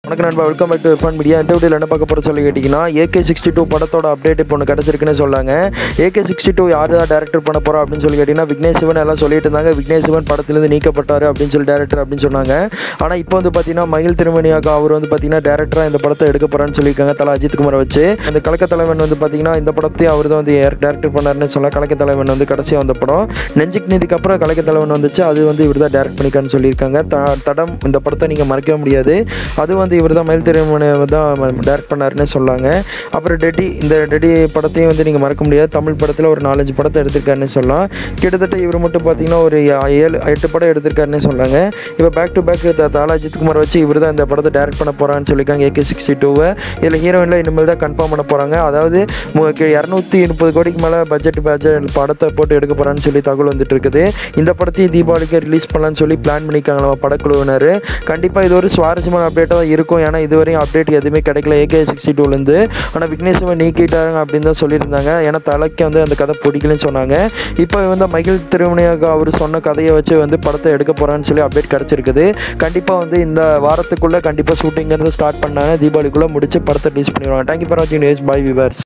வணக்கம் நண்பா welcome back to fun media இந்த வீடியோவில் என்ன பார்க்க போகிற சொல்லி கேட்டிங்கன்னா ஏகே சிக்ஸ்டி டூ படத்தோட அப்டேட் இப்போ ஒன்று கிடச்சிருக்குன்னு சொல்லாங்க ஏகே சிக்ஸ்டி டூ யார் தான் டேரக்டர் பண்ண போகிறோம் அப்படின்னு சொல்லி கேட்டிங்கன்னா விக்னேஷ் சிவன் எல்லாம் சொல்லிட்டு இருந்தாங்க விக்னேஷ் சிவன் படத்துலேருந்து நீக்கப்பட்டார் அப்படின்னு சொல்லி டேரக்டர் அப்படின்னு சொன்னாங்க ஆனால் இப்போ வந்து பார்த்தீங்கன்னா மயில் திருமணியாக்கா அவர் வந்து பார்த்தீங்கன்னா டேரக்டராக இந்த படத்தை எடுக்க போகிறான்னு சொல்லியிருக்காங்க தலா அஜித் குமாரை வச்சு அந்த கலக்க தலைவன் வந்து பார்த்தீங்கன்னா இந்த படத்தையும் அவர் தான் வந்து டேரக்டர் பண்ணாருன்னு சொல்லலாம் கலக்க தலைவன் வந்து கடைசியாக வந்த படம் நெஞ்சுக்கு நீதிக்கு அப்புறம் கலக்க தலைவன் வந்துச்சு அது வந்து இவர் தான் டேரக்ட் பண்ணிக்கான்னு சொல்லியிருக்காங்க த தடம் இந்த படத்தை நீங்கள் மறக்கவே முடியாது அது வந்து இவர் தான் மயில் திருமணி தான் டேரக்ட் பண்ணாருன்னு சொல்லாங்க அப்புறம் டெடி இந்த டெடி படத்தையும் வந்து நீங்கள் மறக்க முடியாது தமிழ் படத்தில் ஒரு நாலஞ்சு படத்தை எடுத்திருக்காருன்னு சொல்லலாம் கிட்டத்தட்ட இவர் மட்டும் பார்த்தீங்கன்னா ஒரு ஏழு எட்டு படம் எடுத்திருக்காருன்னு சொன்னாங்க இப்போ back to back Thala Ajith Kumar வச்சு இவர் தான் இந்த படத்தை டேரக்ட் பண்ண போகிறான்னு சொல்லியிருக்காங்க ஏகே சிக்ஸ்டி டூவை இதில் ஹீரோயினில் இனிமேல் தான் கன்ஃபார்ம் பண்ண போகிறாங்க அதாவது இரநூத்தி முப்பது கோடிக்கு மேலே பட்ஜெட் பட்ஜெட் படத்தை போட்டு எடுக்க போகிறான்னு சொல்லி தகவல் வந்துட்டு இருக்குது இந்த படத்தையும் தீபாவளிக்கு ரிலீஸ் பண்ணலான்னு சொல்லி பிளான் பண்ணியிருக்காங்களா படக்குழுவினர் கண்டிப்பாக இது ஒரு சுவாரஸ்யமான அப்டேட்டாக தான் இருக்கும் ஏன்னா இதுவரையும் அப்டேட் எதுவுமே கிடைக்கல ஏகே சிக்ஸ்டி டூலேருந்து ஆனால் விக்னேஷ் சிவன் நீக்கிட்டாங்க அப்படின்னு தான் சொல்லியிருந்தாங்க ஏன்னா தலைக்கு வந்து அந்த கதை பிடிக்கலன்னு சொன்னாங்க இப்போ வந்து மகிழ் திருமணியாக அவர் சொன்ன கதையை வச்சு வந்து படத்தை எடுக்க போகிறான்னு சொல்லி அப்டேட் கிடச்சிருக்குது கண்டிப்பாக வந்து இந்த வாரத்துக்குள்ளே கண்டிப்பாக ஷூட்டிங்கிறது ஸ்டார்ட் பண்ணாங்க தீபாவளிக்குள்ளே முடிச்சு படத்தை ரிலீஸ் பண்ணிடுவாங்க தேங்க்யூ ஃபார் வாட்சிங் நியூஸ் பை விவர்ஸ்